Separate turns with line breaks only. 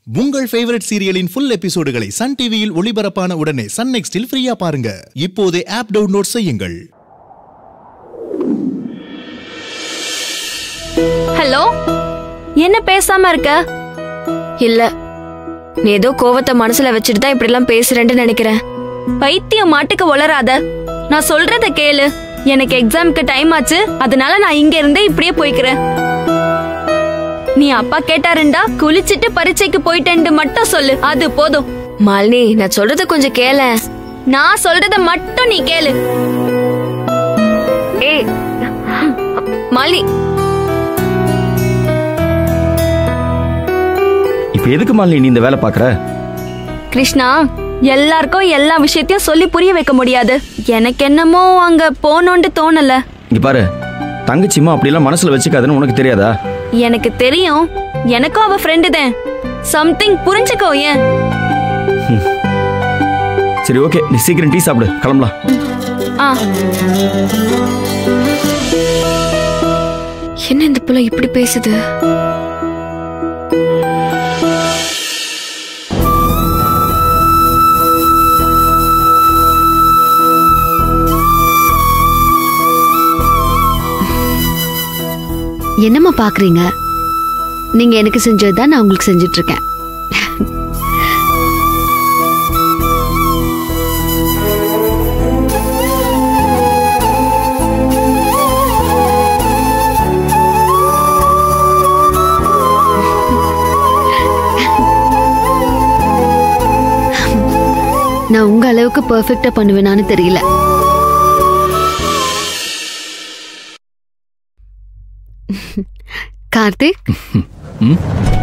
உங்கள் ஃபேவரட் சீரியலின் ஃபுல் எபிசோடுகளை சன் டிவியில் ஒளிபரப்பான உடனே சன் நெக்ஸ்டில் ஃப்ரீயா பாருங்க இப்போதே ஆப் டவுன்லோட் செய்யுங்கள்
ஹலோ என்ன பேசாம இருக்க
இல்ல நீ ஏதோ கோவத்தை மனசுல வச்சுட்டு தான் இப்படி எல்லாம் பேசுறேன்னு நினைக்கிறேன்
பைத்தியம் மாட்டுக்கு உளராத நான் சொல்றத கேளு எனக்கு எக்ஸாம்க்கு டைம் ஆச்சு அதனால நான் இங்க இருந்தே இப்படியே போய்க்கிறேன் நீ அப்பா கேட்டாருண்டா குளிச்சிட்டு பரீட்சைக்கு போயிட்டேன்னு மட்டும் சொல்லு அது போதும்
மாலினி நான் சொல்றத கொஞ்சம் கேள
நான் சொல்றத மட்டும் நீ கேளு
ஏய் மாலினி
இப்ப எதுக்கு மாலினி நீ இந்த வேலை பாக்குற
கிருஷ்ணா எல்லாருக்கும் எல்லா விஷயத்தையும் சொல்லி புரிய வைக்க முடியாது எனக்கு என்னமோ அங்க போனோண்டு தோணல
இங்க பாரு தங்கச்சிமா அப்படிலாம் மனசுல வச்சுக்காதுன்னு உனக்கு தெரியாதா
எனக்கு தெரியும் எனக்கும் அவ ஃப்ரெண்டு தான் சம்திங் புரிஞ்சுக்கோ ஏன்
சரி ஓகே நீ சீக்கிரம் டீ சாப்பிடு கிளம்பலாம்
ஆ
என்ன இந்த புள்ள இப்படி பேசுது
என்னம்மா பாக்குறீங்க நீங்க எனக்கு செஞ்சதுதான் நான் உங்களுக்கு செஞ்சுட்டு இருக்கேன் நான் உங்க அளவுக்கு பெர்ஃபெக்ட்டா பண்ணுவேனான்னு தெரியல கார்த்திக்
ம்